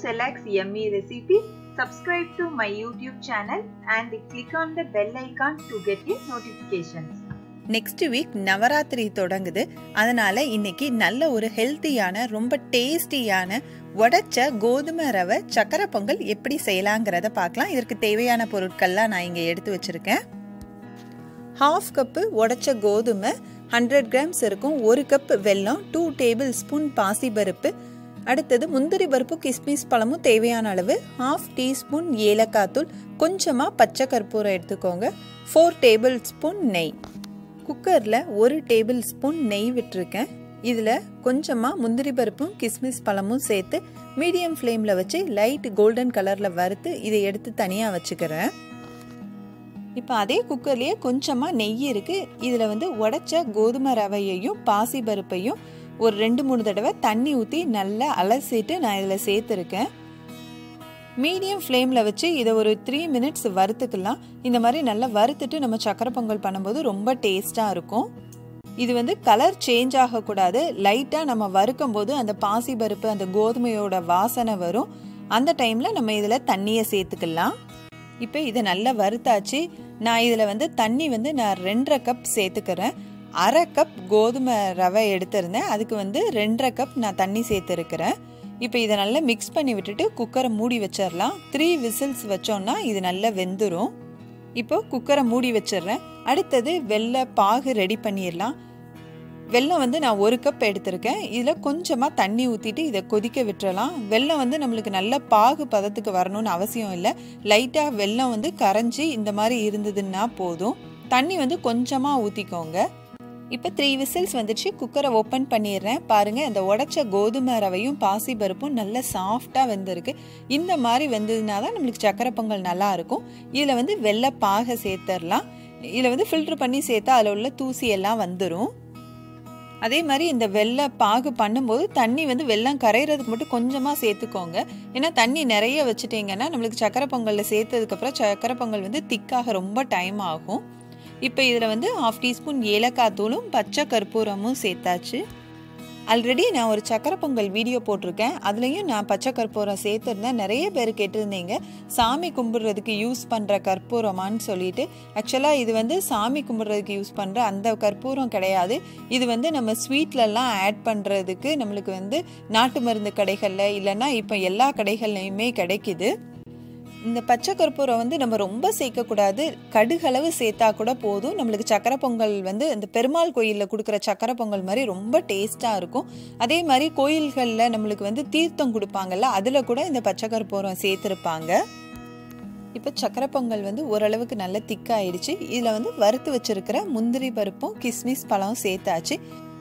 Select yummy recipes, subscribe to my YouTube channel and click on the bell icon to get your notifications. Next week Navaratri தொடங்குது அதனால இன்னைக்கு நல்ல ஒரு ஹெல்த்தியான ரொம்ப டேஸ்டியான உடைச்ச கோதுமை ரவை சக்கரை பொங்கல் எப்படி செய்யலாங்கிறத பார்க்கலாம் இதற்கு தேவையான பொருட்கள்லாம் நான் இங்கே எடுத்து வச்சிருக்கேன் ஹாஃப் கப்பு உடைச்ச கோதுமை ஹண்ட்ரட் கிராம்ஸ் இருக்கும் ஒரு கப் வெல்லம் டூ டேபிள் ஸ்பூன் பாசிப்பருப்பு அடுத்தது முந்திரி பருப்பு கிஸ்மிஸ் பழமும் தேவையான அளவு ஹாஃப் டீஸ்பூன் ஏலக்காய் தூள் கொஞ்சமாக பச்சை கற்பூரம் எடுத்துக்கோங்க ஃபோர் டேபிள் ஸ்பூன் நெய் குக்கரில் ஒரு டேபிள் ஸ்பூன் நெய் விட்டுருக்கேன் இதில் கொஞ்சமாக முந்திரி பருப்பும் கிஸ்மிஸ் பழமும் சேர்த்து மீடியம் ஃப்ளேமில் வச்சு லைட் கோல்டன் கலரில் வறுத்து இதை எடுத்து தனியாக வச்சுக்கிறேன் இப்போ அதே குக்கர்லேயே கொஞ்சமாக நெய் இருக்குது இதில் வந்து உடச்ச கோதுமை ரவையையும் பாசி பருப்பையும் ஒரு ரெண்டு மூணு தடவை தண்ணி ஊற்றி நல்லா அலசிட்டு நான் இதில் சேர்த்துருக்கேன் மீடியம் ஃப்ளேமில் வச்சு இதை ஒரு த்ரீ மினிட்ஸ் வறுத்துக்கலாம் இந்த மாதிரி நல்லா வறுத்துட்டு நம்ம சக்கரை பொங்கல் பண்ணும்போது ரொம்ப டேஸ்ட்டாக இருக்கும் இது வந்து கலர் சேஞ்ச் ஆகக்கூடாது லைட்டாக நம்ம வறுக்கும் போது அந்த பாசி பருப்பு அந்த கோதுமையோட வாசனை வரும் அந்த டைமில் நம்ம இதில் தண்ணியை சேர்த்துக்கலாம் இப்போ இதை நல்லா வறுத்தாச்சு நான் இதில் வந்து தண்ணி வந்து நான் ரெண்டரை கப் சேர்த்துக்கிறேன் அரை கப் கோதுமை ரவை எடுத்திருந்தேன் அதுக்கு வந்து ரெண்டரை கப் நான் தண்ணி சேர்த்துருக்கிறேன் இப்போ இதை நல்லா மிக்ஸ் பண்ணி விட்டுட்டு குக்கரை மூடி வச்சிடலாம் த்ரீ விசில்ஸ் வச்சோன்னா இது நல்லா வெந்துடும் இப்போ குக்கரை மூடி வச்சிடுறேன் அடுத்தது வெள்ளை பாகு ரெடி பண்ணிடலாம் வெல்லம் வந்து நான் ஒரு கப் எடுத்திருக்கேன் இதில் கொஞ்சமாக தண்ணி ஊற்றிட்டு இதை கொதிக்க விட்டுறலாம் வெல்லம் வந்து நம்மளுக்கு நல்ல பாகு பதத்துக்கு வரணும்னு அவசியம் இல்லை லைட்டாக வெல்லம் வந்து கரைஞ்சி இந்த மாதிரி இருந்ததுன்னா போதும் தண்ணி வந்து கொஞ்சமாக ஊற்றிக்கோங்க இப்போ த்ரீ விசில்ஸ் வந்துச்சு குக்கரை ஓப்பன் பண்ணிடுறேன் பாருங்கள் இந்த உடச்ச கோதுமை ரவையும் பாசி பருப்பும் நல்ல சாஃப்டாக வெந்திருக்கு இந்த மாதிரி வெந்ததுனா தான் நம்மளுக்கு சக்கரை பொங்கல் நல்லா இருக்கும் இதில் வந்து வெள்ளை பாகை சேர்த்துடலாம் இதில் வந்து ஃபில்ட்ரு பண்ணி சேர்த்தா அதில் உள்ள தூசி எல்லாம் வந்துடும் அதே மாதிரி இந்த வெள்ளை பாகு பண்ணும்போது தண்ணி வந்து வெள்ளம் கரைகிறதுக்கு மட்டும் கொஞ்சமாக சேர்த்துக்கோங்க ஏன்னா தண்ணி நிறைய வச்சுட்டிங்கன்னா நம்மளுக்கு சக்கரை பொங்கலில் சேர்த்ததுக்கப்புறம் சக்கரை பொங்கல் வந்து திக்காக ரொம்ப டைம் ஆகும் இப்போ இதில் வந்து ஹாஃப் டீஸ்பூன் ஏலக்காய் தூளும் பச்சை கற்பூரமும் சேர்த்தாச்சு ஆல்ரெடி நான் ஒரு சக்கரை பொங்கல் வீடியோ போட்டிருக்கேன் அதுலேயும் நான் பச்சை கற்பூரம் சேர்த்துருந்தேன் நிறைய பேர் கேட்டிருந்தீங்க சாமி கும்பிட்றதுக்கு யூஸ் பண்ணுற கற்பூரமான்னு சொல்லிட்டு ஆக்சுவலாக இது வந்து சாமி கும்பிட்றதுக்கு யூஸ் பண்ணுற அந்த கற்பூரம் கிடையாது இது வந்து நம்ம ஸ்வீட்லலாம் ஆட் பண்ணுறதுக்கு நம்மளுக்கு வந்து நாட்டு மருந்து கடைகளில் இல்லைன்னா இப்போ எல்லா கடைகள்லையுமே கிடைக்குது இந்த பச்சை கற்பூரம் வந்து நம்ம ரொம்ப சேர்க்கக்கூடாது கடுகளவு சேர்த்தா கூட போதும் நம்மளுக்கு சக்கரை பொங்கல் வந்து இந்த பெருமாள் கோயிலில் கொடுக்குற சக்கரை பொங்கல் மாதிரி ரொம்ப டேஸ்ட்டாக இருக்கும் அதே மாதிரி கோயில்களில் நம்மளுக்கு வந்து தீர்த்தம் கொடுப்பாங்கல்ல அதில் கூட இந்த பச்சை கற்பூரம் சேர்த்துருப்பாங்க இப்போ சக்கரை பொங்கல் வந்து ஓரளவுக்கு நல்ல திக்காயிடுச்சு இதில் வந்து வறுத்து வச்சுருக்கிற முந்திரி பருப்பும் கிஸ்மிஸ் பழம் சேர்த்தாச்சு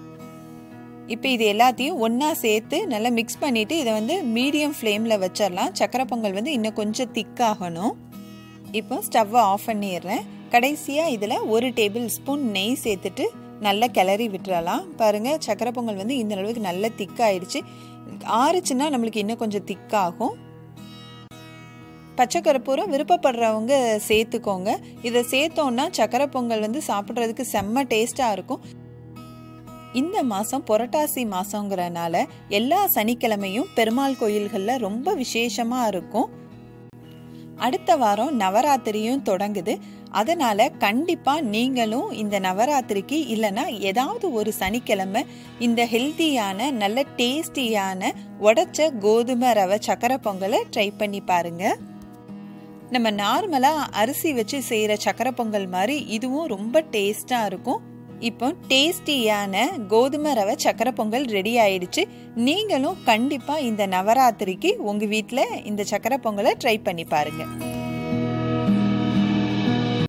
இப்போ இது எல்லாத்தையும் ஒன்றா சேர்த்து நல்லா மிக்ஸ் பண்ணிவிட்டு இதை வந்து மீடியம் ஃப்ளேமில் வச்சிடலாம் சக்கரை பொங்கல் வந்து இன்னும் கொஞ்சம் திக்காகணும் இப்போ ஸ்டவ்வை ஆஃப் பண்ணிடுறேன் கடைசியாக இதில் ஒரு டேபிள் ஸ்பூன் நெய் சேர்த்துட்டு நல்லா கிளறி விட்டுறலாம் பாருங்கள் சக்கரை பொங்கல் வந்து இந்த அளவுக்கு நல்ல திக்காயிடுச்சு ஆறுச்சுன்னா நம்மளுக்கு இன்னும் கொஞ்சம் திக்காகும் பச்சை கருப்பூரம் விருப்பப்படுறவங்க சேர்த்துக்கோங்க இதை சேர்த்தோன்னா சக்கரை பொங்கல் வந்து சாப்பிட்றதுக்கு செம்ம டேஸ்ட்டாக இருக்கும் இந்த மாதம் புரட்டாசி மாதங்கிறனால எல்லா சனிக்கிழமையும் பெருமாள் கோயில்களில் ரொம்ப விசேஷமாக இருக்கும் அடுத்த வாரம் நவராத்திரியும் தொடங்குது அதனால கண்டிப்பாக நீங்களும் இந்த நவராத்திரிக்கு இல்லைன்னா ஏதாவது ஒரு சனிக்கிழமை இந்த ஹெல்த்தியான நல்ல டேஸ்டியான உடச்ச கோதுமை ரவை சக்கரை பொங்கலை ட்ரை பண்ணி பாருங்க நம்ம நார்மலாக அரிசி வச்சு செய்கிற சக்கரை பொங்கல் மாதிரி இதுவும் ரொம்ப டேஸ்டாக இருக்கும் இப்போ டேஸ்டியான கோதுமை ரவை சக்கரை பொங்கல் ரெடி ஆயிடுச்சு நீங்களும் கண்டிப்பாக இந்த நவராத்திரிக்கு உங்கள் வீட்டில் இந்த சக்கரை பொங்கலை ட்ரை பண்ணி பாருங்கள்